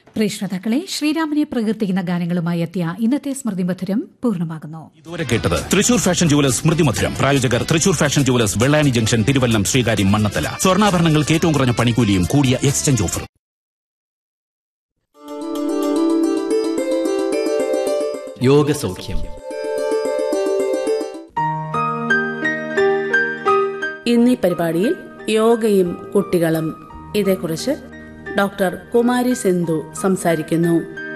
പ്രിയ ശ്രോതാക്കളെ ശ്രീരാമനെ പ്രകീർത്തിക്കുന്ന ഗാനങ്ങളുമായി എത്തിയ ഇന്നത്തെ സ്മൃതി മധുരം പൂർണ്ണമാകുന്നു ഇതുവരെ കേട്ടത് തൃശൂർ ഫാഷൻ ജുവലേഴ്സ് സ്മൃതി മധുരം പ്രായോജകർ Thrissur fashion jewellers Vellani junction Thiruvallam Sreekaryam Mannanthala സ്വർണ്ണാഭരണങ്ങൾക്ക് ഏറ്റവും കുറഞ്ഞ പണിക്കൂലിയും കൂടിയ എക്സ്ചേഞ്ച് ഓഫറും യോഗസൗഖ്യം ഇന്നീ പരിപാടിയിൽ യോഗയും കുട്ടികളും ഇതേക്കുറിച്ച് ഡോക്ടർ കുമാരി സിന്ധു സംസാരിക്കുന്നു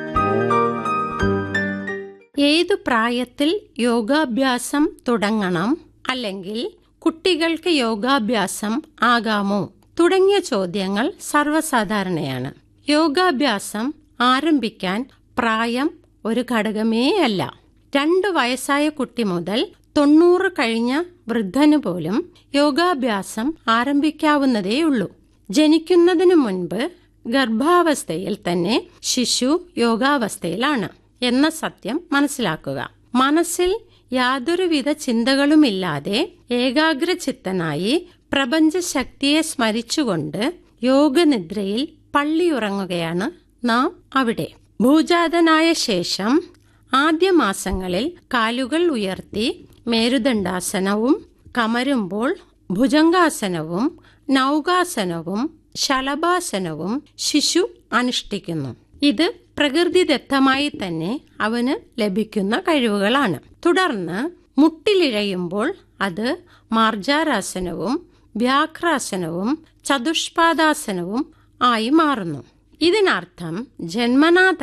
ഏതു പ്രായത്തിൽ യോഗാഭ്യാസം തുടങ്ങണം അല്ലെങ്കിൽ കുട്ടികൾക്ക് യോഗാഭ്യാസം ആകാമോ തുടങ്ങിയ ചോദ്യങ്ങൾ സർവ്വസാധാരണയാണ് യോഗാഭ്യാസം ആരംഭിക്കാൻ പ്രായം ഒരു ഘടകമേ അല്ല രണ്ട് വയസ്സായ കുട്ടി മുതൽ തൊണ്ണൂറ് കഴിഞ്ഞ വൃദ്ധന് പോലും യോഗാഭ്യാസം ആരംഭിക്കാവുന്നതേയുള്ളൂ ജനിക്കുന്നതിനു മുൻപ് ഗർഭാവസ്ഥയിൽ തന്നെ ശിശു യോഗാവസ്ഥയിലാണ് എന്ന സത്യം മനസ്സിലാക്കുക മനസ്സിൽ യാതൊരുവിധ ചിന്തകളുമില്ലാതെ ഏകാഗ്രചിത്തനായി പ്രപഞ്ചശക്തിയെ സ്മരിച്ചുകൊണ്ട് യോഗനിദ്രയിൽ പള്ളിയുറങ്ങുകയാണ് നാം അവിടെ ഭൂജാതനായ ശേഷം ആദ്യ മാസങ്ങളിൽ കാലുകൾ ഉയർത്തി മേരുദണ്ഡാസനവും കമരുമ്പോൾ ഭുജംഗാസനവും നൗകാസനവും ശലഭാസനവും ശിശു അനുഷ്ഠിക്കുന്നു ഇത് പ്രകൃതിദത്തമായി തന്നെ അവന് ലഭിക്കുന്ന കഴിവുകളാണ് തുടർന്ന് മുട്ടിലിഴയുമ്പോൾ അത് മാർജാരാസനവും വ്യാഘ്രാസനവും ചതുഷ്പാദാസനവും ആയി മാറുന്നു ഇതിനർത്ഥം ജന്മനാ